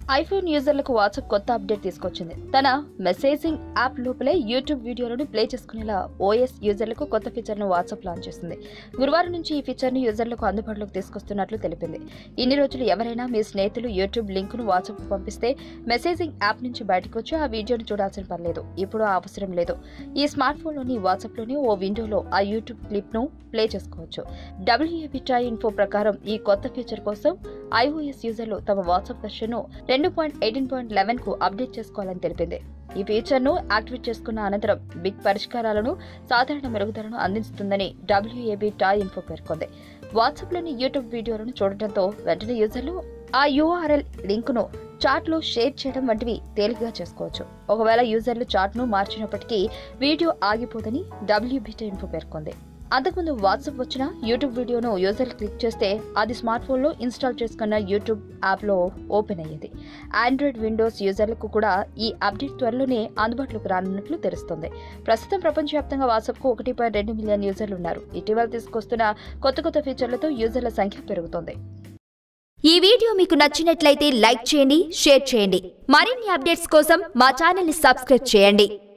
iPhone యూజర్లకు WhatsApp కొత్త update తీసుకొచ్చింది తన మెసేజింగ్ యాప్ లోపలే యూట్యూబ్ వీడియోలను ప్లే చేసుకునేలా ఓఎస్ యూజర్లకు కొత్త ఫీచర్ను వాట్సాప్ లాంచ్ చేసింది గురువారం నుంచి ఈ ఫీచర్ను యూజర్లకు అందుబాటులోకి తీసుకొస్తున్నట్లు తెలిపింది ఇన్ని రోజులు ఎవరైనా మీ స్నేహితులు యూట్యూబ్ లింకును వాట్సాప్ పంపిస్తే మెసేజింగ్ యాప్ నుంచి బయటకు వచ్చి ఆ వీడియోను చూడాల్సిన పని లేదు ఇప్పుడు ఆ అవసరం లేదు ఈ స్మార్ట్ ఫోన్లోని వాట్సాప్లోని ఓ విండోలో ఆ యూట్యూబ్ క్లిప్ను ప్లే చేసుకోవచ్చు డబ్ల్యూఏబిటా ఇన్ఫో ప్రకారం ఈ కొత్త ఫీచర్ కోసం ఐఓఎస్ యూజర్లు తమ వాట్సాప్ వెర్షన్ను రెండు పాయింట్ ఎయిటీన్ పాయింట్ లెవెన్ కు అప్డేట్ చేసుకోవాలని తెలిపింది ఈ ఫీచర్ను యాక్టివేట్ చేసుకున్న అనంతరం బిగ్ పరిష్కారాలను సాధారణ మెరుగుదలను అందిస్తుందని డబ్ల్యూఏబి టా ఇన్ఫో పేర్కొంది వాట్సాప్లోని యూట్యూబ్ వీడియోలను చూడటంతో వెంటనే యూజర్లు ఆ యూఆర్ఎల్ లింకును చాట్లో షేర్ చేయడం వంటివి తేలికగా చేసుకోవచ్చు ఒకవేళ యూజర్లు చాట్ను మార్చినప్పటికీ వీడియో ఆగిపోదని డబ్ల్యూబిటా ఇన్ఫో పేర్కొంది అంతకుముందు వాట్సాప్ వచ్చిన యూట్యూబ్ వీడియోను యూజర్ క్లిక్ చేస్తే అది స్మార్ట్ ఫోన్లో ఇన్స్టాల్ చేసుకున్న యూట్యూబ్ యాప్లో ఓపెన్ అయ్యేది ఆండ్రాయిడ్ విండోస్ యూజర్లకు కూడా ఈ అప్డేట్ త్వరలోనే అందుబాటులోకి రానున్నట్లు తెలుస్తోంది ప్రస్తుతం ప్రపంచవ్యాప్తంగా వాట్సాప్కు ఒకటి పాయింట్ రెండు మిలియన్ యూజర్లు ఉన్నారు ఇటీవల తీసుకొస్తున్న కొత్త కొత్త ఫీచర్లతో యూజర్ల సంఖ్య పెరుగుతోంది ఈ వీడియో మీకు నచ్చినట్లయితే లైక్ చేయండి షేర్ చేయండి మరిన్ని అప్డేట్స్ కోసం మా ఛానల్ని సబ్స్క్రైబ్ చేయండి